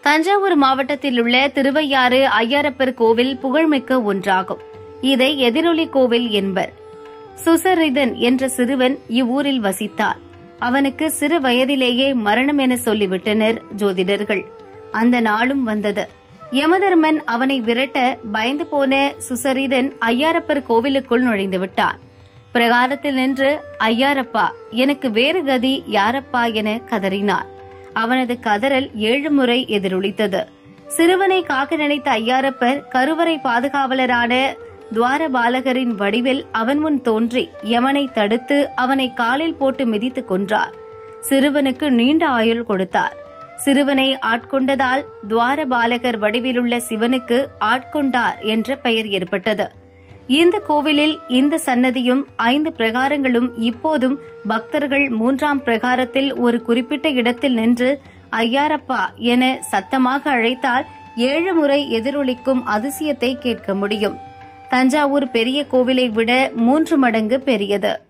தஞ்சாவூர் மாவட்டத்தில் உள்ள திருவையாறு ஐயாரப்பர் கோவில் புகழ்மிக்க ஒன்றாகும் இதை எதிரொலி கோவில் என்பர் சுசரிதன் என்ற சிறுவன் இவ்வூரில் வசித்தார் அவனுக்கு சிறு வயதிலேயே மரணம் என சொல்லிவிட்டனர் ஜோதிடர்கள் அந்த நாளும் வந்தது யமதர்மன் அவனை விரட்ட பயந்து போன சுசரிதன் ஐயாரப்பர் கோவிலுக்குள் நுழைந்து விட்டான் பிரகாரத்தில் நின்று ஐயாரப்பா எனக்கு வேறு கதி யாரப்பா என கதறினார் அவனது கதறல் ஏழு முறை எதிரொலித்தது சிறுவனை காக்க நினைத்த ஐயாரப்பர் கருவறை பாதுகாவலரான துவாரபாலகரின் வடிவில் அவன் முன் தோன்றி யமனை தடுத்து அவனை காலில் போட்டு மிதித்துக் கொன்றார் சிறுவனுக்கு நீண்ட ஆயுள் கொடுத்தார் சிறுவனை ஆட்கொண்டதால் துவாரபாலகர் வடிவிலுள்ள சிவனுக்கு ஆட்கொண்டார் என்ற பெயர் ஏற்பட்டது இந்த கோவிலில் இந்த சன்னதியும் ஐந்து பிரகாரங்களும் இப்போதும் பக்தர்கள் மூன்றாம் பிரகாரத்தில் ஒரு குறிப்பிட்ட இடத்தில் நின்று ஐயாரப்பா என சத்தமாக அழைத்தால் ஏழு முறை எதிரொலிக்கும் அதிசயத்தை கேட்க முடியும் தஞ்சாவூர் பெரிய கோவிலை விட மூன்று மடங்கு பெரியது